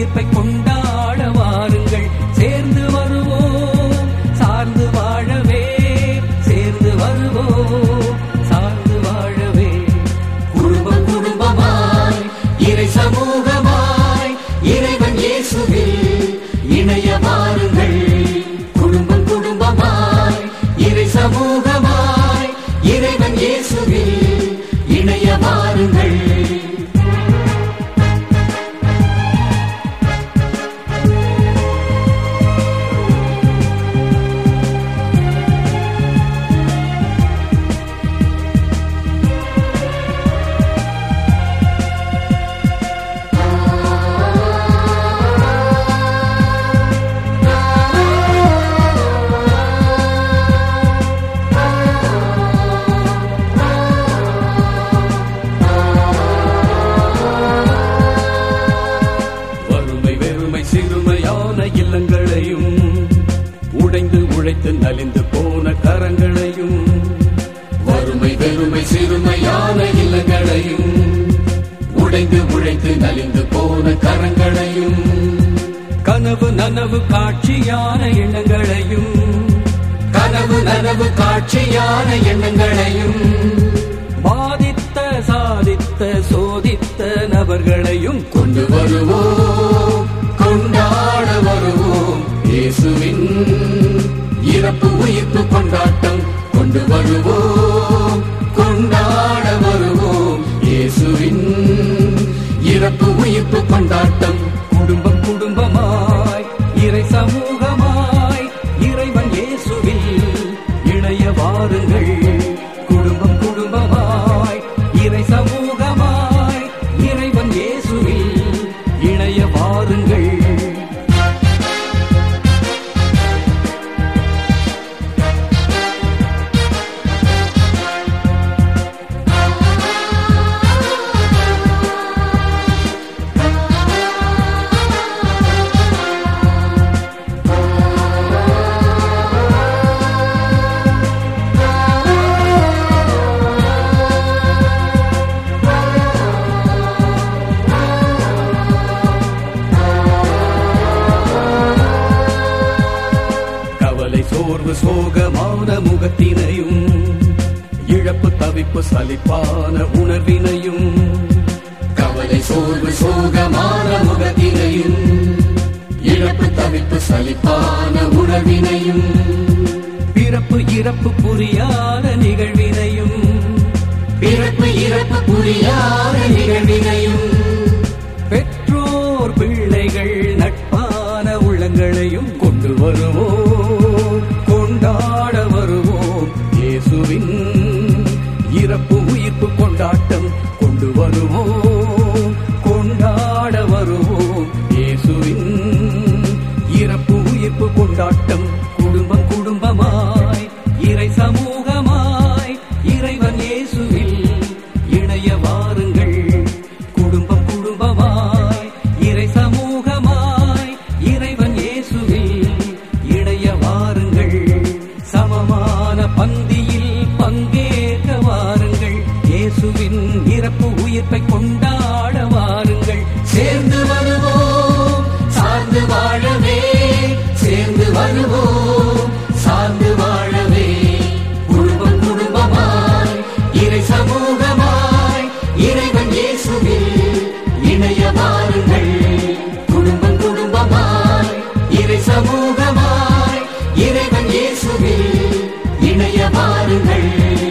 உயிர்ப்பை கொண்டாட வாருங்கள் சேர்ந்து வருவோம் சார்ந்து வாழவே சேர்ந்து வருவோம் சார்ந்து வாழவே குடும்பம் குடும்பமாய் இறை சமூகமாய் இறைவன் இயேசுவில் இணைய வாருங்கள் குடும்பம் குடும்பமாய் இறை சமூகமாய் இறைவன் இயேசுவில் இணைய வாருங்கள் வறுமை வெறுமை சிறுமையான இல்லங்களையும் உடைந்து உழைத்து நலிந்து போன கரங்களையும் வறுமை வெறுமை சிறுமையான இல்லங்களையும் உடைந்து உழைத்து நலிந்து போன கரங்களையும் கனவு நனவு காட்சியான எண்ணங்களையும் கனவு நனவு காட்சியான எண்ணங்களையும் பாதித்த சாதித்த சோதித்த நபர்களையும் கொண்டு வருவோம் கொண்டாட வருவோம் இயேசுவின் இறப்பு உயிர்ப்பு கொண்டாட்டம் கொண்டு வருவோம் கொண்டாட வருவோம் இயேசுவின் இறப்பு உயிர்ப்பு கொண்டாட்டம் குடும்பம் குடும்பமாய் இறை சமூகமாய் இறைவன் இயேசுவில் இணைய வாருங்கள் குடும்பம் குடும்பமாய் இறை சமூகமாய் இறைவன் இயேசுவில் இணைய வாருங்கள் கவலை சோர்வு சோகமான முகத்தினையும் இழப்பு தவிப்பு சலிப்பான உணர்வினையும் கவலை சோர்வு சோகமான முகத்தினையும் இழப்பு தவிப்பு சலிப்பான உணர்வினையும் பிறப்பு இறப்பு புரியாத நிகழ்வினையும் பிறப்பு இறப்பு புரியாத நிகழ்வினையும் பெற்றோர் பிள்ளைகள் நட்பான உள்ளங்களையும் கொண்டு வருவோம் கொண்டாட வருவோம் இயேசுவின் இறப்பு உயிர்ப்பு கொண்டாட்டம் கொண்டு வருவோம் கொண்டாட வருவோம் இயேசுவின் இறப்பு உயிர்ப்பு கொண்டாட்டம் குடும்பம் குடும்பமாய் இறை சமூகமாய் இறைவன் இயேசுவில் இணைய வாருங்கள் குடும்பம் குடும்பமாய் இறை சமூகமாய் இறைவன் இயேசுவில் இணைய வாருங்கள் சமமான பந்தியில் பங்கேற்க வாருங்கள் இயேசுவின் இறப்பு உயிர்ப்பை கொண்டாட வாருங்கள் சேர்ந்து வருவோம் சார்ந்து வாழவே சேர்ந்து வருவோம் சார்ந்து வாழவே குடும்பம் குடும்பமாய் இறை சமூகமாய் இறைவன் இயேசுவில் இணைய வாருங்கள் குடும்பம் குடும்பமாய் இறை சமூகமாய் இறைவன் இயேசுவில் இணைய வாருங்கள்